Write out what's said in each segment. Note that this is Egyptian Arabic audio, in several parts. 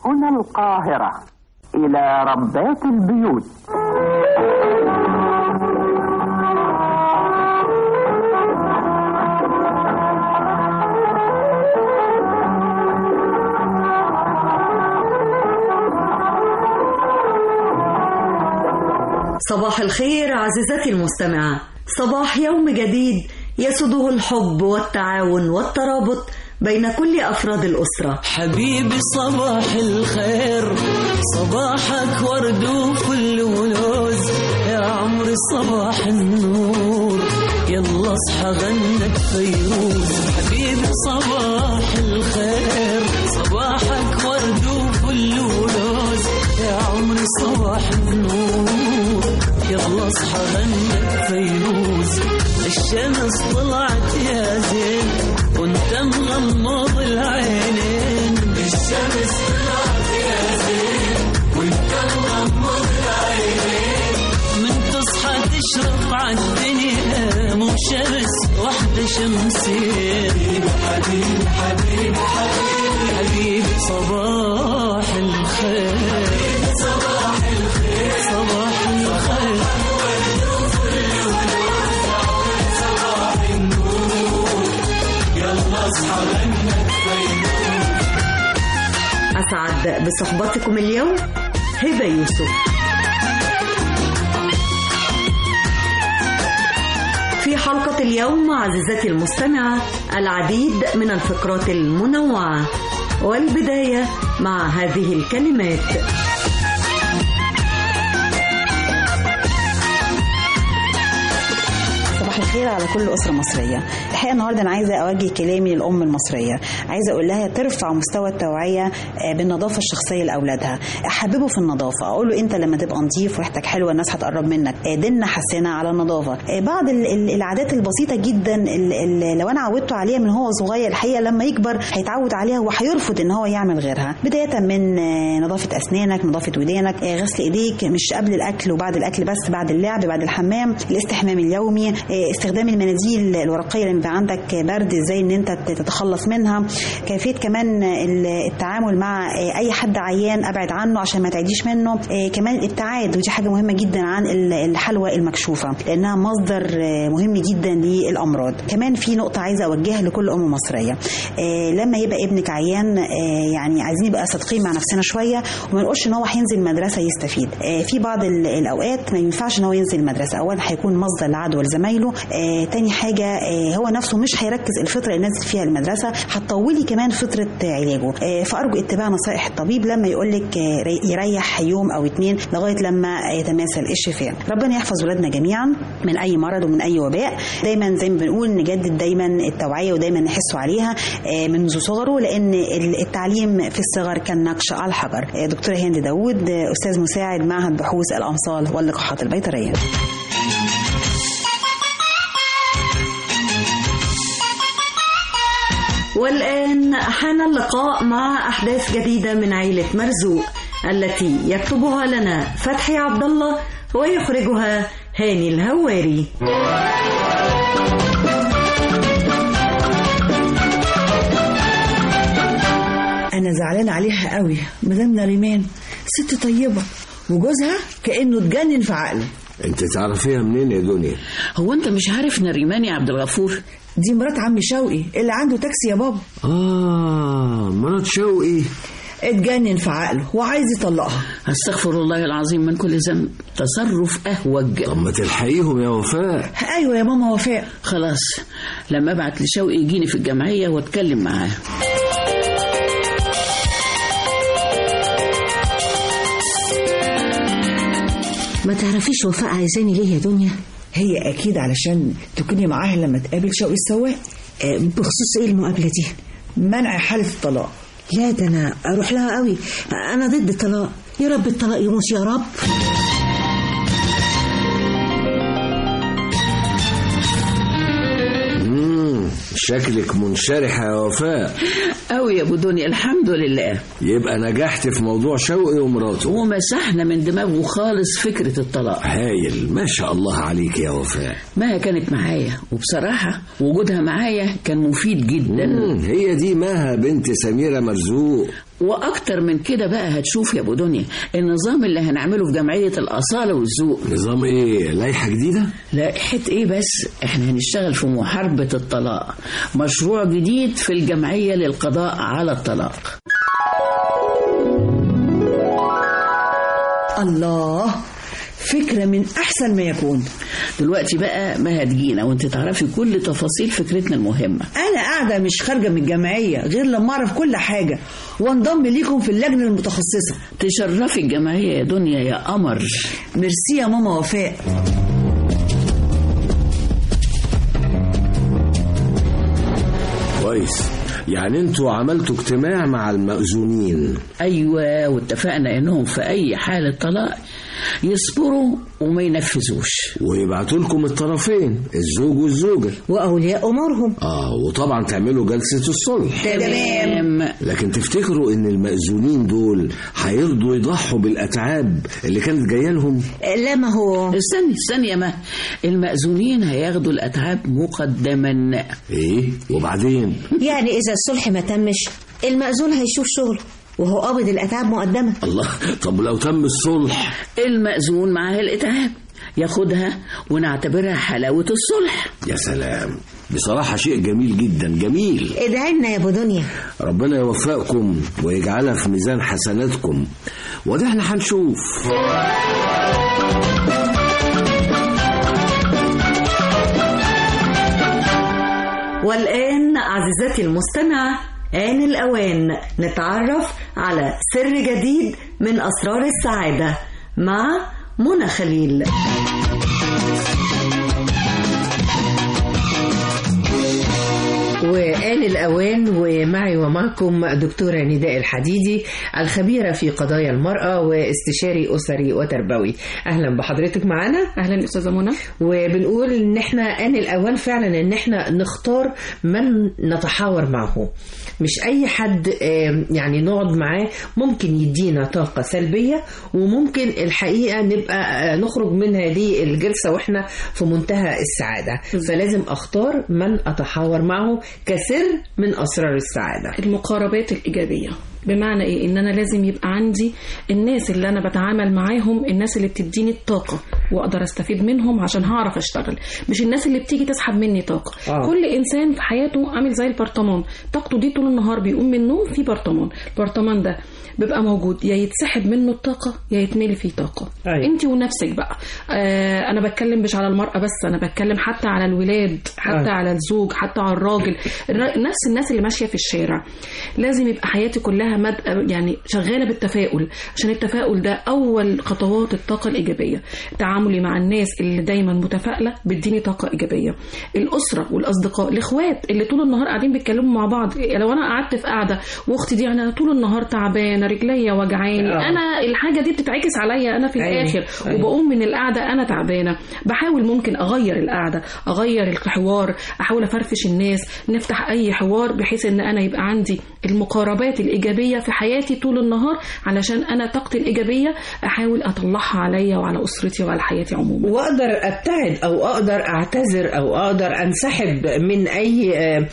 هنا القاهرة إلى ربات البيوت صباح الخير عزيزتي المستمعة صباح يوم جديد يسده الحب والتعاون والترابط بين كل أفراد الأسرة حبيبي صباح الخير صباحك ورد وفل ولوز يا عمري صباح النور يلا اصحى غنك فيروز حبيبي صباح الخير صباحك ورد وفل ولوز يا عمري صباح النور يلا اصحى غنك فيروز الشمس طلعت يا زين وانت مغمض العينين الشمس طلعت يا زين وانت مغمض العينين من تصحى تشرق عالدنيا مو شمس واحدة شمسين حبيبي حبيبي حبيبي حبيبي صباح الخير صباح الخير صباح الخير أسعد بصحبتكم اليوم هبة يوسف في حلقة اليوم عزيزتي المستمعة العديد من الفقرات المنوعة والبداية مع هذه الكلمات صباح الخير على كل أسرة مصرية الحقيقة النهاردة أنا عايزة أوجه كلامي للأم المصرية عايزة أقول لها ترفع مستوى التوعية آه، بالنظافة الشخصية لأولادها أحببه في النظافة أقول له أنت لما تبقى نظيف وريحتك حلوة الناس هتقرب منك آه، ديننا حسنا على النظافة آه، بعض ال- ال- العادات البسيطة جدا ال- ال- لو أنا عودته عليها من هو صغير الحقيقة لما يكبر هيتعود عليها وهيرفض إن هو يعمل غيرها بداية من آه، نظافة أسنانك نظافة ودانك آه، غسل إيديك مش قبل الأكل وبعد الأكل بس بعد اللعب بعد الحمام الاستحمام اليومي آه، استخدام المناديل الورقيه لما يبقى عندك برد ازاي ان انت تتخلص منها كيفيه كمان ال- التعامل مع آه، اي حد عيان ابعد عنه عشان ما تعديش منه آه، كمان الابتعاد ودي حاجه مهمه جدا عن ال- الحلوى المكشوفه لانها مصدر آه، مهم جدا للامراض كمان في نقطه عايزه اوجهها لكل ام مصريه آه، لما يبقى ابنك عيان آه، يعني عايزين نبقى صادقين مع نفسنا شويه وما نقولش ان هو هينزل المدرسه يستفيد آه، في بعض ال- الاوقات ما ينفعش ان هو ينزل المدرسه اولا هيكون مصدر لعدوى لزمايله آه، تاني حاجه آه، هو نفسه مش هيركز الفتره اللي نازل فيها المدرسه هتطولي كمان فتره آه، علاجه آه، فارجو اتباع نصائح الطبيب لما يقول لك آه، ري- يريح يوم او اتنين لغايه لما يتماثل الشفاء ربنا يحفظ ولادنا جميعا من اي مرض ومن اي وباء دايما زي ما بنقول نجدد دايما التوعيه ودايما نحسوا عليها آه، منذ صغره لان ال- التعليم في الصغر كالنقش على الحجر آه، دكتوره هند داوود آه، استاذ مساعد معهد بحوث الامصال واللقاحات البيطريه والآن حان اللقاء مع أحداث جديدة من عيلة مرزوق التي يكتبها لنا فتحي عبد الله ويخرجها هاني الهواري انا زعلانه عليها قوي مدام نريمان ست طيبه وجوزها كانه اتجنن في عقله انت تعرفيها منين يا دنيا هو انت مش عارف نريمان يا عبد الغفور دي مرات عم شوقي اللي عنده تاكسي يا بابا اه مرات شوقي اتجنن في عقله وعايز يطلقها استغفر الله العظيم من كل ذنب تصرف اهوج طب ما تلحقيهم يا وفاء ايوه يا ماما وفاء خلاص لما ابعت لشوقي يجيني في الجمعيه واتكلم معاه ما تعرفيش وفاء عايزاني ليه يا دنيا هي اكيد علشان تكوني معاها لما تقابل شوقي السواق آه، بخصوص ايه المقابله دي منع حاله الطلاق لا ده انا اروح لها قوي انا ضد الطلاق يا رب الطلاق يموت يا رب مم. شكلك منشرحة يا وفاء قوي يا ابو دنيا الحمد لله يبقى نجحت في موضوع شوقي ومراته ومسحنا من دماغه خالص فكره الطلاق هايل ما شاء الله عليك يا وفاء مها كانت معايا وبصراحه وجودها معايا كان مفيد جدا مم. هي دي مها بنت سميرة مرزوق واكتر من كده بقى هتشوف يا ابو دنيا النظام اللي هنعمله في جمعيه الاصاله والذوق نظام ايه لائحة جديدة لائحة ايه بس احنا هنشتغل في محاربة الطلاق مشروع جديد في الجمعية للقضاء على الطلاق الله فكرة من أحسن ما يكون دلوقتي بقى ما هتجينا وانت تعرفي كل تفاصيل فكرتنا المهمة أنا قاعدة مش خارجة من الجمعية غير لما أعرف كل حاجة وانضم ليكم في اللجنة المتخصصة تشرفي الجمعية يا دنيا يا قمر ميرسي يا ماما وفاء كويس يعني انتوا عملتوا اجتماع مع المأذونين ايوه واتفقنا انهم في اي حالة طلاق يصبروا وما ينفذوش ويبعتوا لكم الطرفين الزوج والزوجة وأولياء أمورهم اه وطبعا تعملوا جلسة الصلح تمام لكن تفتكروا ان المأذونين دول هيرضوا يضحوا بالأتعاب اللي كانت جاية لهم لا ما هو استني استني يا ما المأذونين هياخدوا الأتعاب مقدما ايه وبعدين يعني إذا الصلح ما تمش المأذون هيشوف شغله وهو قابض الأتعاب مقدمة الله طب لو تم الصلح المأذون معاه الإتعاب ياخدها ونعتبرها حلاوة الصلح يا سلام بصراحة شيء جميل جدا جميل ادعي لنا يا أبو دنيا ربنا يوفقكم ويجعلها في ميزان حسناتكم وده احنا هنشوف والآن عزيزتي المستمعة آن الأوان نتعرف على سر جديد من أسرار السعادة مع منى خليل وآن الأوان ومعي ومعكم دكتورة نداء الحديدي الخبيرة في قضايا المرأة واستشاري أسري وتربوي أهلا بحضرتك معنا اهلا استاذه منى وبنقول ان احنا آن الأوان فعلا ان احنا نختار من نتحاور معه مش أي حد آم، يعني نقعد معاه ممكن يدينا طاقة سلبية وممكن الحقيقة نبقى آه، نخرج من هذه الجلسة واحنا في منتهى السعادة فلازم أختار من أتحاور معه كسر من أسرار السعادة المقاربات الايجابيه بمعنى ايه ان انا لازم يبقى عندي الناس اللي انا بتعامل معاهم الناس اللي بتديني الطاقه واقدر استفيد منهم عشان هعرف اشتغل مش الناس اللي بتيجي تسحب مني طاقه آه. آه. كل انسان في حياته عامل زي البرطمان طاقته دي طول النهار بيقوم من النوم في برطمان البرطمان ده بيبقى موجود يا يتسحب منه الطاقه يا يتملي فيه طاقه أيوة. انت ونفسك بقى آه انا بتكلم مش على المراه بس انا بتكلم حتى على الولاد حتى آه. على الزوج حتى على الراجل الر- نفس الناس اللي ماشيه في الشارع لازم يبقى حياتي كلها مد... يعني شغاله بالتفاؤل عشان التفاؤل ده اول خطوات الطاقه الايجابيه تعاملي مع الناس اللي دايما متفائله بتديني طاقه ايجابيه الاسره والاصدقاء الاخوات اللي طول النهار قاعدين بيتكلموا مع بعض لو انا قعدت في قعده واختي دي انا طول النهار تعبانه رجليا وجعاني آه. انا الحاجه دي بتتعكس عليا انا في أيوة. الاخر أيوة. وبقوم من القعده انا تعبانه بحاول ممكن اغير القعده اغير الحوار احاول افرفش الناس نفتح اي حوار بحيث ان انا يبقى عندي المقاربات الايجابيه في حياتي طول النهار علشان انا طاقتي الايجابيه احاول اطلعها عليا وعلى اسرتي وعلى حياتي عموما واقدر ابتعد او اقدر اعتذر او اقدر انسحب من اي آه،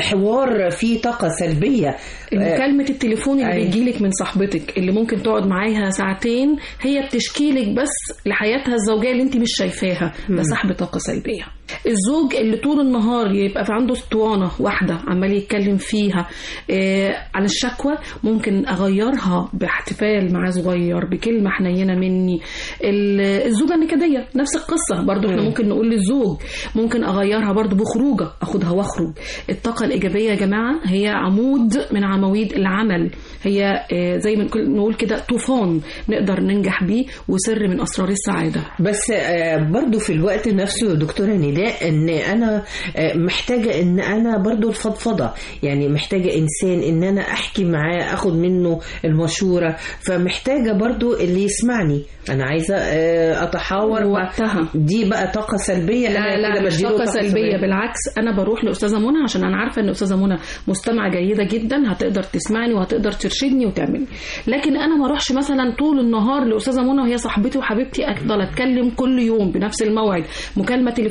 حوار فيه طاقه سلبيه مكالمة التليفون اللي أيوة. بيجيلك من صاحبتك اللي ممكن تقعد معاها ساعتين هي بتشكيلك بس لحياتها الزوجية اللي انت مش شايفاها ده سحب طاقة سلبية الزوج اللي طول النهار يبقى في عنده اسطوانة واحدة عمال يتكلم فيها آه على الشكوى ممكن أغيرها باحتفال معاه صغير بكلمة حنينة مني ال- الزوجة النكدية نفس القصة برضو احنا ممكن نقول للزوج ممكن أغيرها برضو بخروجة أخدها وأخرج الطاقة الإيجابية يا جماعة هي عمود من عواميد العمل هي آه، زي ما نقول- نقول كده طوفان نقدر ننجح بيه وسر من أسرار السعادة بس آه، برضو في الوقت نفسه يا دكتورة نداء ان انا آه، محتاجة ان انا برضو الفضفضة يعني محتاجة انسان ان انا احكي معاه اخد منه المشورة فمحتاجة برضو اللي يسمعني انا عايزة آه، اتحاور مع- وقتها دي بقى طاقة سلبية لا أنا لا كده مش بديله طاقة سلبية بالعكس أنا بروح لأستاذة منى عشان أنا عارفة إن أستاذة منى مستمعة جيدة جدا هتقدر تسمعني وهتقدر ترشدني وتعمل لكن أنا ما أروحش مثلا طول النهار لأستاذة منى وهي صاحبتي وحبيبتي أفضل أتكلم كل يوم بنفس الموعد مكالمة تليفونية ثلاث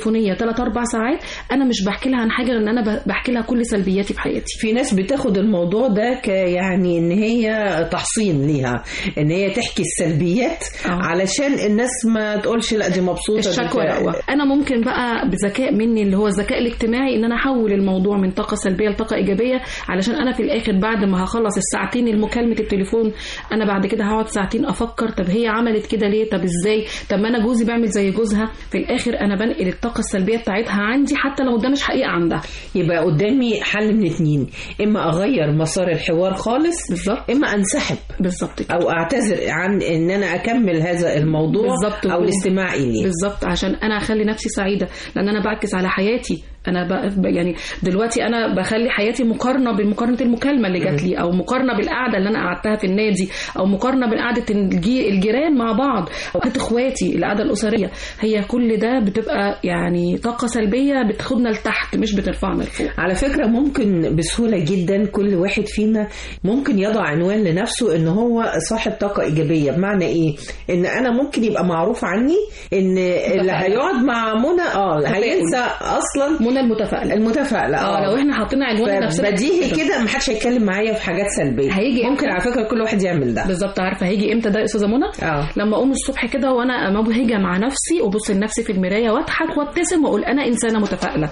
3 4 ساعات انا مش بحكي لها عن حاجه غير ان انا ب- بحكي لها كل سلبياتي في حياتي في ناس بتاخد الموضوع ده ك يعني ان هي تحصين ليها ان هي تحكي السلبيات آه. علشان الناس ما تقولش لا دي مبسوطه دي الشكوى ك- لا انا ممكن بقى بذكاء مني اللي هو الذكاء الاجتماعي ان انا احول الموضوع من طاقه سلبيه لطاقه ايجابيه علشان انا في الاخر بعد ما هخلص الساعتين المكالمه التليفون انا بعد كده هقعد ساعتين افكر طب هي عملت كده ليه طب ازاي طب ما انا جوزي بعمل زي جوزها في الاخر انا بنقل الطاقه السلبيه بتاعتها عندي حتى لو ده مش حقيقه عندها يبقى قدامي حل من اتنين اما اغير مسار الحوار خالص بالظبط اما انسحب بالظبط كده. او اعتذر عن ان انا اكمل هذا الموضوع بالظبط او وهو- الاستماع اليه بالظبط عشان انا اخلي نفسي سعيده لان انا بعكس على حياتي انا ب... ب- يعني دلوقتي انا بخلي حياتي مقارنه بمقارنه المكالمه اللي جات لي او مقارنه بالقعده اللي انا قعدتها في النادي او مقارنه بقعده الجي... الجيران مع بعض او قعده اخواتي القعده الاسريه هي كل ده بتبقى يعني طاقه سلبيه بتاخدنا لتحت مش بترفعنا لفوق على فكرة ممكن بسهولة جدا كل واحد فينا ممكن يضع عنوان لنفسه ان هو صاحب طاقة ايجابية بمعنى ايه ان انا ممكن يبقى معروف عني ان اللي هيقعد مع منى اه هينسى اصلا منى المتفائله المتفائلة اه لو احنا حطينا عنوان لنفسنا بديهي كده محدش هيتكلم معايا في حاجات سلبية هيجي ممكن على فكرة كل واحد يعمل ده بالظبط عارفه هيجي امتى ده يا استاذه منى اه لما اقوم الصبح كده وانا مبهجه مع نفسي وابص لنفسي في المرايه واضحك وابتسم واقول انا انسانه متفائله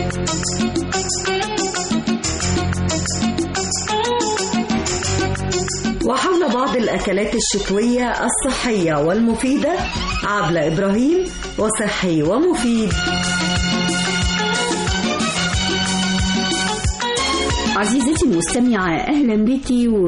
وحول بعض الأكلات الشتوية الصحية والمفيدة عبلة إبراهيم وصحي ومفيد عزيزتي المستمعة أهلا بك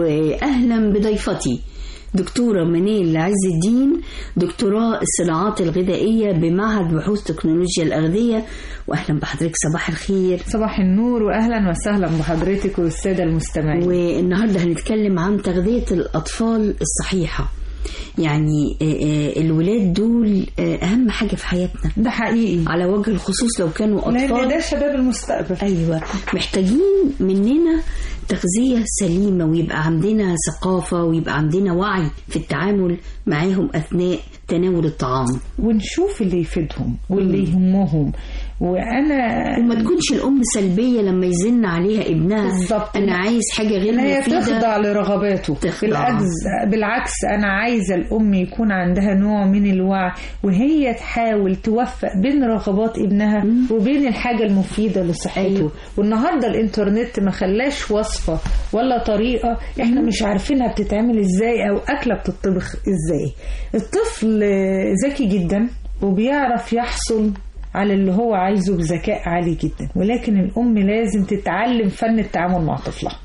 وأهلا بضيفتي دكتورة منيل عز الدين دكتوراه الصناعات الغذائية بمعهد بحوث تكنولوجيا الأغذية وأهلا بحضرتك صباح الخير صباح النور واهلا وسهلا بحضرتك والساده المستمعين والنهارده هنتكلم عن تغذية الأطفال الصحيحة يعني آه، آه، الولاد دول آه، أهم حاجة في حياتنا ده حقيقي على وجه الخصوص لو كانوا لان أطفال ده شباب المستقبل ايوه محتاجين مننا تغذيه سليمه ويبقى عندنا ثقافه ويبقى عندنا وعي في التعامل معاهم اثناء تناول الطعام ونشوف اللي يفيدهم واللي يهمهم وانا وما تكونش الام سلبيه لما يزن عليها ابنها بالظبط. انا عايز حاجه غير ان هي مفيده تخضع لرغباته تخضع. بالعكس بالعكس انا عايزه الام يكون عندها نوع من الوعي وهي تحاول توفق بين رغبات ابنها وبين الحاجه المفيده لصحته أيوة. والنهارده الانترنت ما خلاش وصفه ولا طريقه احنا مش عارفينها بتتعمل ازاي او اكله بتطبخ ازاي الطفل ذكي جدا وبيعرف يحصل على اللي هو عايزه بذكاء عالي جدا ولكن الأم لازم تتعلم فن التعامل مع طفلها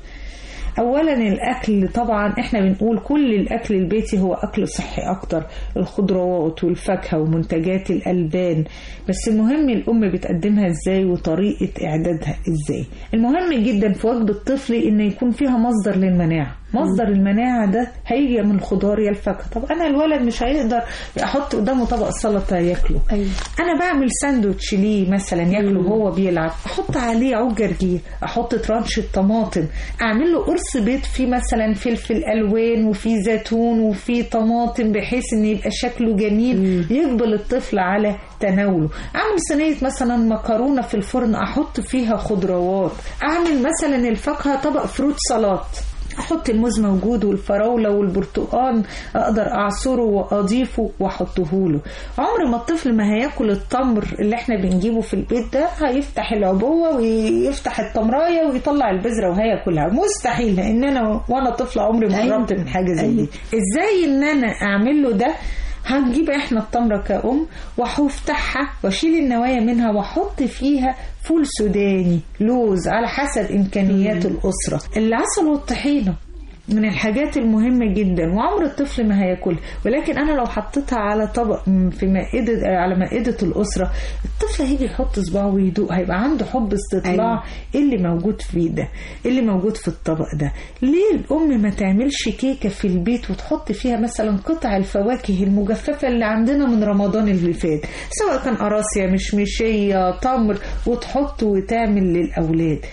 اولا الاكل طبعا احنا بنقول كل الاكل البيتي هو اكل صحي اكتر الخضروات والفاكهه ومنتجات الالبان بس المهم الام بتقدمها ازاي وطريقه اعدادها ازاي المهم جدا في وجبه الطفل ان يكون فيها مصدر للمناعه مصدر المناعة ده هيجي من الخضار يا الفاكهة طب أنا الولد مش هيقدر أحط قدامه طبق سلطة ياكله أيوة. أنا بعمل ساندوتش ليه مثلا ياكله وهو بيلعب أحط عليه عود جرجير أحط ترانش طماطم أعمل له قرص بيض فيه مثلا فلفل ألوان وفيه زيتون وفيه طماطم بحيث إن يبقى شكله جميل يقبل الطفل على تناوله أعمل صينية مثلا مكرونة في الفرن أحط فيها خضروات أعمل مثلا الفاكهة طبق فروت سلطات احط الموز موجود والفراوله والبرتقال اقدر اعصره واضيفه واحطه له عمر ما الطفل ما هياكل التمر اللي احنا بنجيبه في البيت ده هيفتح العبوه ويفتح التمرايه ويطلع البذره وهياكلها مستحيل لان انا وانا طفل عمري ما أيوة. جربت من حاجه زي دي ازاي ان انا اعمل له ده هنجيب احنا التمره كأم وهفتحها واشيل النوايا منها واحط فيها فول سوداني لوز على حسب امكانيات الاسره العسل والطحينه من الحاجات المهمة جدا وعمر الطفل ما هياكلها ولكن أنا لو حطيتها على طبق م- في مائدة على مائدة الأسرة الطفل هيجي يحط صباعه ويدوق هيبقى عنده حب استطلاع أيوة. ايه اللي موجود فيه ده ايه اللي موجود في الطبق ده ليه الأم ما تعملش كيكة في البيت وتحط فيها مثلا قطع الفواكه المجففة اللي عندنا من رمضان اللي فات سواء كان قراصية مشمشية تمر وتحط وتعمل للأولاد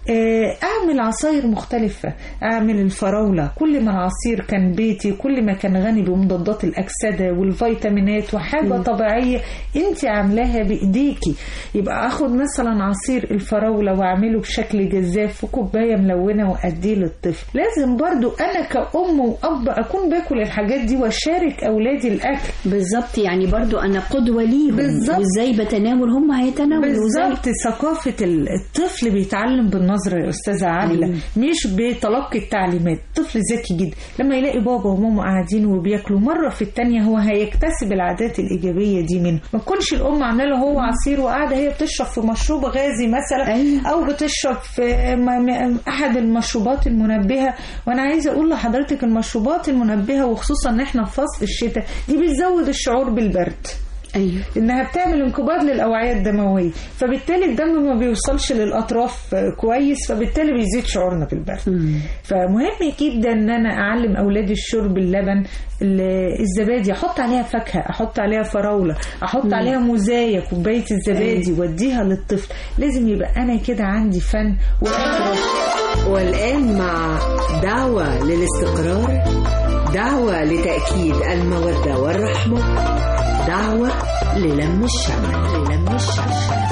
آه، اعمل عصاير مختلفة اعمل الفراولة كل ما العصير كان بيتي كل ما كان غني بمضادات الاكسدة والفيتامينات وحاجة طبيعية انت عاملاها بايديكي يبقى اخد مثلا عصير الفراولة واعمله بشكل جزاف في كوباية ملونة واديه للطفل لازم برضو انا كأم واب اكون باكل الحاجات دي واشارك اولادي الاكل بالظبط يعني برضو انا قدوة ليهم بالظبط. وازاي بتناول هم هيتناولوا وإزاي- بالظبط ثقافة ال- الطفل بيتعلم بالنظرة يا أستاذة عادلة أيوة. مش بتلقي التعليمات الطفل ذكي جدا لما يلاقي بابا وماما قاعدين وبياكلوا مرة في التانية هو هيكتسب العادات الإيجابية دي منه ما تكونش الأم عاملة له هو عصير وقاعدة هي بتشرب في مشروب غازي مثلا أيوة. أو بتشرب في م- م- أحد المشروبات المنبهة وأنا عايزة أقول لحضرتك المشروبات المنبهة وخصوصا إن إحنا في فصل الشتاء دي بتزود الشعور بالبرد ايوه انها بتعمل انقباض للاوعيه الدمويه فبالتالي الدم ما بيوصلش للاطراف آه، كويس فبالتالي بيزيد شعورنا بالبرد فمهم جدا ان انا اعلم اولادي الشرب اللبن ال- الزبادي احط عليها فاكهه احط عليها فراوله احط عليها موزايه كوبايه الزبادي واديها للطفل لازم يبقى انا كده عندي فن وقدره والآن مع دعوة للاستقرار دعوة لتأكيد المودة والرحمة دعوة للم الشمل للم الشمل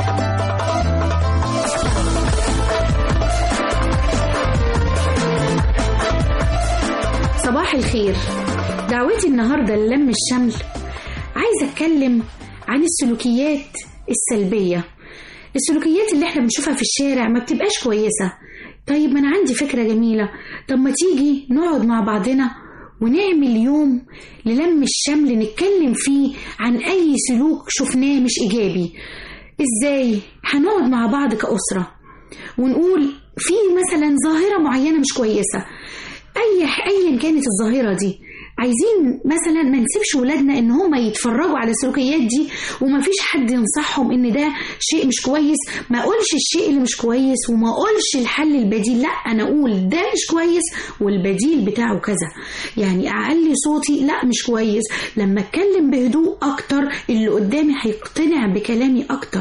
صباح الخير دعوتي النهارده للم الشمل عايزه اتكلم عن السلوكيات السلبيه السلوكيات اللي احنا بنشوفها في الشارع ما بتبقاش كويسه طيب ما انا عندي فكره جميله طب ما تيجي نقعد مع بعضنا ونعمل يوم للم الشمل نتكلم فيه عن اي سلوك شفناه مش ايجابي ازاي هنقعد مع بعض كأسرة ونقول في مثلا ظاهرة معينة مش كويسة اي ايا كانت الظاهره دي عايزين مثلا ما نسيبش ولادنا ان هم يتفرجوا على السلوكيات دي وما فيش حد ينصحهم ان ده شيء مش كويس ما اقولش الشيء اللي مش كويس وما اقولش الحل البديل لا انا اقول ده مش كويس والبديل بتاعه كذا يعني اعلي صوتي لا مش كويس لما اتكلم بهدوء اكتر اللي قدامي هيقتنع بكلامي اكتر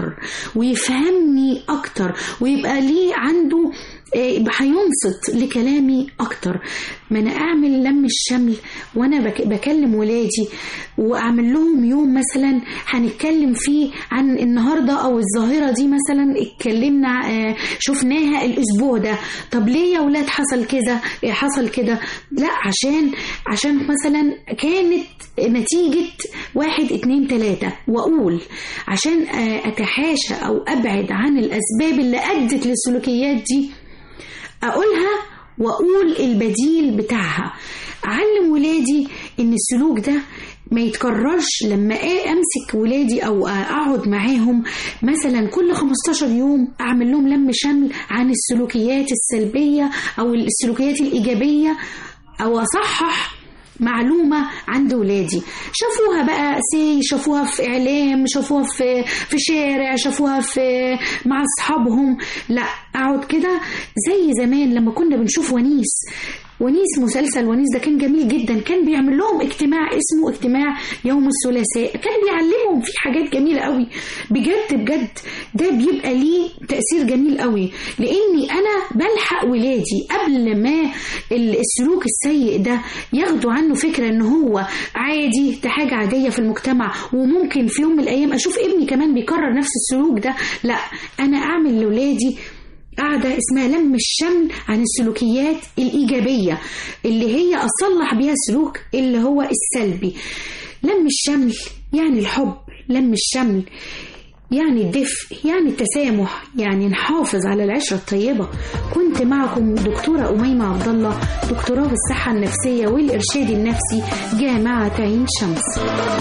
ويفهمني اكتر ويبقى ليه عنده إيه، هينصت لكلامي اكتر ما انا اعمل لم الشمل وانا بك- بكلم ولادي واعمل لهم يوم مثلا هنتكلم فيه عن النهارده او الظاهره دي مثلا اتكلمنا آه، شفناها الاسبوع ده طب ليه يا ولاد حصل كده إيه حصل كده لا عشان عشان مثلا كانت نتيجة واحد اتنين تلاتة وأقول عشان آه، أتحاشى أو أبعد عن الأسباب اللي أدت للسلوكيات دي أقولها وأقول البديل بتاعها أعلم ولادي إن السلوك ده ما يتكررش لما آ- امسك ولادي او اقعد معاهم مثلا كل 15 يوم اعمل لهم لم شمل عن السلوكيات السلبيه او السلوكيات الايجابيه او اصحح معلومة عند ولادي شافوها بقى سي شافوها في إعلام شافوها في في شارع شافوها في مع أصحابهم لا أقعد كده زي زمان لما كنا بنشوف ونيس ونيس مسلسل ونيس ده كان جميل جدا كان بيعمل لهم اجتماع اسمه اجتماع يوم الثلاثاء كان بيعلمهم فيه حاجات جميلة قوي بجد بجد ده بيبقى ليه تأثير جميل قوي لأني أنا بلحق ولادي قبل ما ال- السلوك السيء ده ياخدوا عنه فكرة ان هو عادي ده حاجة عادية في المجتمع وممكن في يوم من الأيام أشوف ابني كمان بيكرر نفس السلوك ده لا أنا أعمل لولادي قاعدة اسمها لم الشمل عن السلوكيات الإيجابية اللي هي أصلح بيها السلوك اللي هو السلبي لم الشمل يعني الحب لم الشمل يعني الدفء يعني التسامح يعني نحافظ على العشرة الطيبة كنت معكم دكتورة أميمة عبد الله دكتوراه في الصحة النفسية والإرشاد النفسي جامعة عين شمس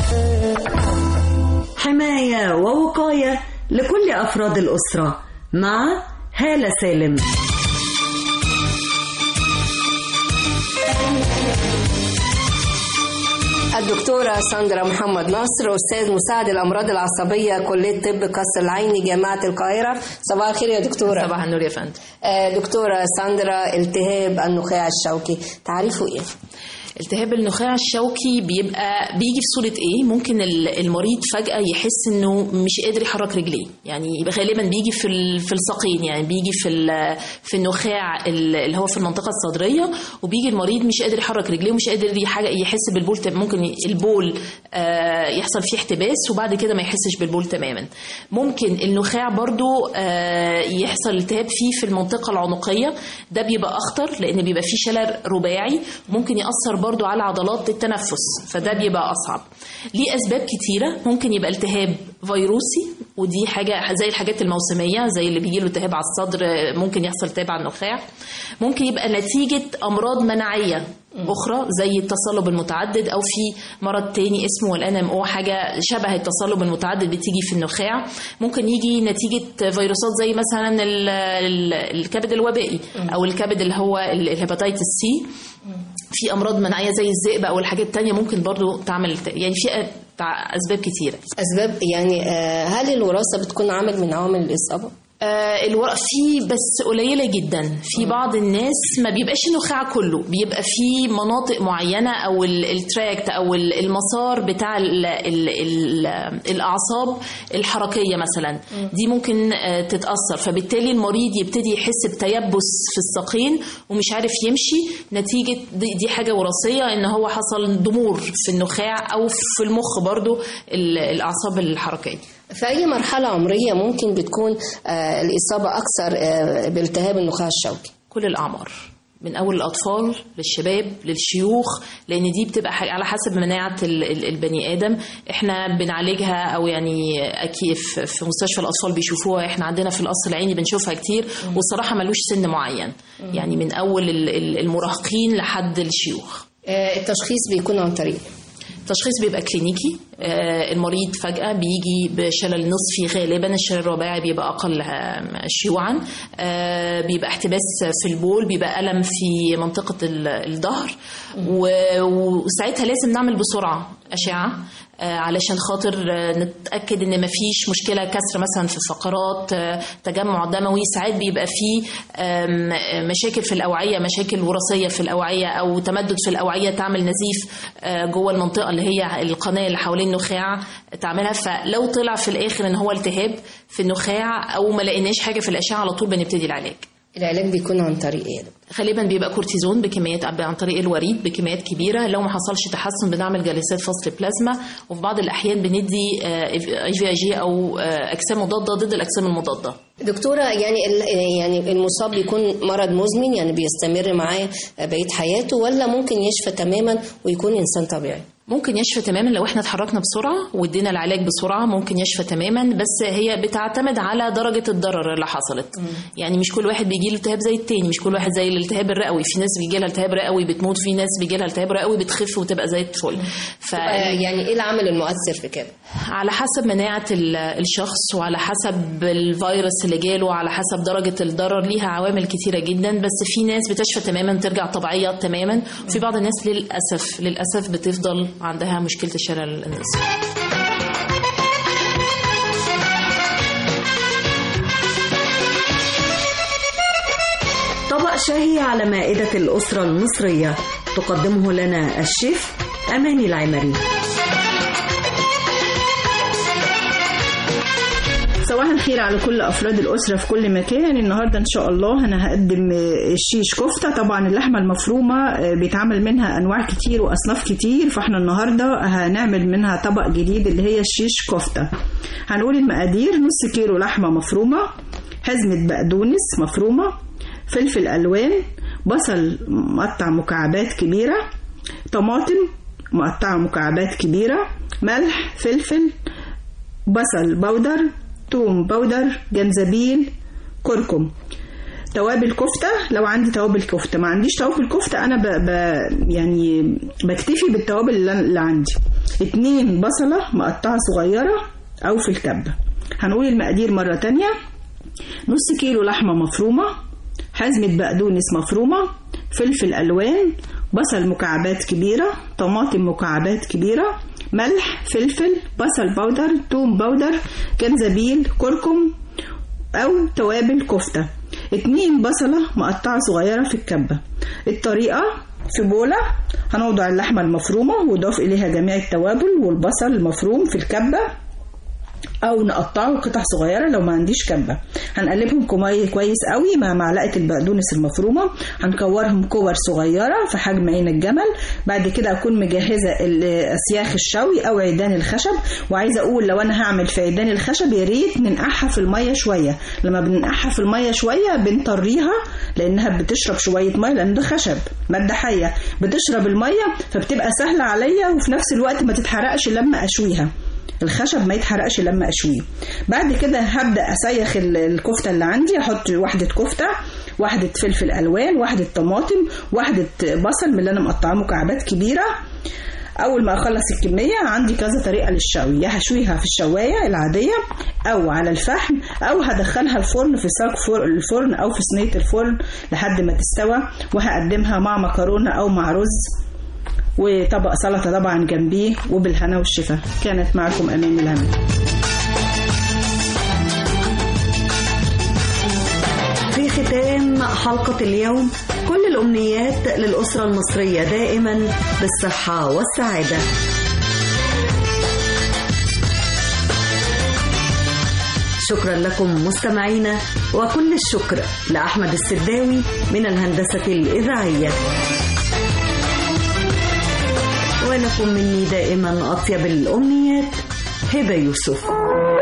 حماية ووقاية لكل أفراد الأسرة مع هالة سالم الدكتورة ساندرا محمد نصر أستاذ مساعد الأمراض العصبية كلية طب قصر العيني جامعة القاهرة صباح الخير يا دكتورة صباح النور يا فندم آه، دكتورة ساندرا التهاب النخاع الشوكي تعريفه إيه؟ التهاب النخاع الشوكي بيبقى بيجي في صورة ايه ممكن ال- المريض فجأة يحس انه مش قادر يحرك رجليه يعني يبقى غالبا بيجي في ال- في الساقين يعني بيجي في ال- في النخاع ال- اللي هو في المنطقة الصدرية وبيجي المريض مش قادر يحرك رجليه ومش قادر يحاجة يحس بالبول تم- ممكن ي- البول آه، يحصل فيه احتباس وبعد كده ما يحسش بالبول تماما ممكن النخاع برضو آه، يحصل التهاب فيه في المنطقة العنقية ده بيبقى أخطر لأن بيبقى فيه شلل رباعي ممكن يأثر برضو على عضلات التنفس فده بيبقى أصعب ليه أسباب كتيرة ممكن يبقى التهاب فيروسي ودي حاجة زي الحاجات الموسمية زي اللي بيجيله التهاب على الصدر آه، ممكن يحصل التهاب على النخاع ممكن يبقى نتيجة أمراض مناعية أخرى زي التصلب المتعدد أو في مرض تاني اسمه الان ام او حاجة شبه التصلب المتعدد بتيجي في النخاع ممكن يجي نتيجة فيروسات زي مثلا ال- ال- الكبد الوبائي أو الكبد اللي هو ال- الهيباتيتس سي في أمراض مناعية زي الذئب أو الحاجات التانية ممكن برضو تعمل يعني في أ- أسباب كتيرة أسباب يعني آه، هل الوراثة بتكون عامل من عوامل الإصابة؟ آه الورق فيه بس قليلة جدا في بعض الناس ما بيبقاش النخاع كله بيبقى في مناطق معينة أو ال- التراكت أو ال- المسار بتاع ال ال ال الأعصاب الحركية مثلا دي ممكن آه تتأثر فبالتالي المريض يبتدي يحس بتيبس في الساقين ومش عارف يمشي نتيجة دي, دي حاجة وراثية إن هو حصل ضمور في النخاع أو في المخ برضو ال- الأعصاب الحركية في أي مرحلة عمرية ممكن بتكون آه، الإصابة أكثر آه، بالتهاب النخاع الشوكي؟ كل الأعمار من أول الأطفال للشباب للشيوخ لأن دي بتبقى ح- على حسب مناعة ال- ال- البني آدم إحنا بنعالجها أو يعني أكيد في في مستشفى الأطفال بيشوفوها إحنا عندنا في القصر العيني بنشوفها كتير والصراحة ملوش سن معين يعني من أول ال- ال- المراهقين لحد الشيوخ آه، التشخيص بيكون عن طريق التشخيص بيبقى كلينيكي آه، المريض فجأة بيجي بشلل نصفي غالبا الشلل الرباعي بيبقى أقل آه، شيوعا آه، بيبقى احتباس في البول بيبقى ألم في منطقة ال- الظهر و- وساعتها لازم نعمل بسرعة أشعة آه، علشان خاطر آه، نتأكد إن مفيش مشكلة كسر مثلا في الفقرات آه، تجمع دموي ساعات بيبقى فيه آم، آه، مشاكل في الأوعية مشاكل وراثية في الأوعية أو تمدد في الأوعية تعمل نزيف آه، جوه المنطقة اللي هي القناة اللي حوالين النخاع تعملها فلو طلع في الآخر إن هو التهاب في النخاع أو ما لقيناش حاجة في الأشعة على طول بنبتدي العلاج العلاج بيكون عن طريق إيه؟ غالبا بيبقى كورتيزون بكميات عن طريق الوريد بكميات كبيره لو ما حصلش تحسن بنعمل جلسات فصل بلازما وفي بعض الاحيان بندي اي في اي جي او آه، اجسام مضاده ضد الاجسام المضاده دكتورة يعني ال- يعني المصاب بيكون مرض مزمن يعني بيستمر معاه بقية حياته ولا ممكن يشفى تماما ويكون إنسان طبيعي؟ ممكن يشفى تماما لو احنا اتحركنا بسرعه وادينا العلاج بسرعه ممكن يشفى تماما بس هي بتعتمد على درجه الضرر اللي حصلت يعني مش كل واحد بيجي له التهاب زي التاني مش كل واحد زي الالتهاب الرئوي في ناس بيجي لها التهاب رئوي بتموت في ناس بيجي لها التهاب رئوي بتخف وتبقى زي الفل ف يعني إيه العامل المؤثر في كده؟ على حسب مناعة ال- الشخص وعلى حسب الفيروس اللي جاله وعلى حسب درجة الضرر ليها عوامل كتيرة جدا بس في ناس بتشفى تماما ترجع طبيعية تماما وفي بعض الناس للأسف للأسف بتفضل عندها مشكلة الشلل النصفي طبق شهي على مائدة الأسرة المصرية تقدمه لنا الشيف أماني العمري صباح الخير على كل افراد الاسره في كل مكان النهارده ان شاء الله انا هقدم الشيش كفته طبعا اللحمه المفرومه بيتعمل منها انواع كتير واصناف كتير فاحنا النهارده هنعمل منها طبق جديد اللي هي الشيش كفته هنقول المقادير نص كيلو لحمه مفرومه حزمه بقدونس مفرومه فلفل الوان بصل مقطع مكعبات كبيره طماطم مقطعه مكعبات كبيره ملح فلفل بصل بودر توم بودر جنزبيل كركم توابل كفتة لو عندي توابل كفتة ما عنديش توابل كفتة أنا ب... ب... يعني بكتفي بالتوابل اللي اللي عندي اتنين بصلة مقطعة صغيرة أو في الكبة هنقول المقادير مرة تانية نص كيلو لحمة مفرومة حزمة بقدونس مفرومة فلفل ألوان بصل مكعبات كبيرة طماطم مكعبات كبيرة ملح فلفل بصل بودر توم بودر جنزبيل كركم أو توابل كفتة اتنين بصلة مقطعة صغيرة في الكبة الطريقة في بولة هنوضع اللحمة المفرومة وضاف إليها جميع التوابل والبصل المفروم في الكبة او نقطعه قطع صغيره لو ما عنديش كبه هنقلبهم كوي- كويس قوي مع معلقه البقدونس المفرومه هنكورهم كور صغيره في حجم عين الجمل بعد كده اكون مجهزه ال- اسياخ الشوي او عيدان الخشب وعايزه اقول لو انا هعمل في عيدان الخشب يا ريت ننقعها في الميه شويه لما بننقعها في الميه شويه بنطريها لانها بتشرب شويه ميه لان ده خشب ماده حيه بتشرب الميه فبتبقى سهله عليا وفي نفس الوقت ما تتحرقش لما اشويها الخشب ما يتحرقش لما اشويه بعد كده هبدا اسيخ ال- الكفته اللي عندي احط واحده كفته واحده فلفل الوان واحده طماطم واحده بصل من اللي انا مقطعاه مكعبات كبيره اول ما اخلص الكميه عندي كذا طريقه للشوي يا هشويها في الشوايه العاديه او على الفحم او هدخلها الفرن في صاج فر- الفرن او في صينيه الفرن لحد ما تستوى وهقدمها مع مكرونه او مع رز وطبق سلطه طبعا جنبيه وبالهنا والشفا كانت معكم امان الهنا في ختام حلقة اليوم كل الأمنيات للأسرة المصرية دائما بالصحة والسعادة شكرا لكم مستمعينا وكل الشكر لأحمد السداوي من الهندسة الإذاعية ولكم مني دائما أطيب الأمنيات هبة يوسف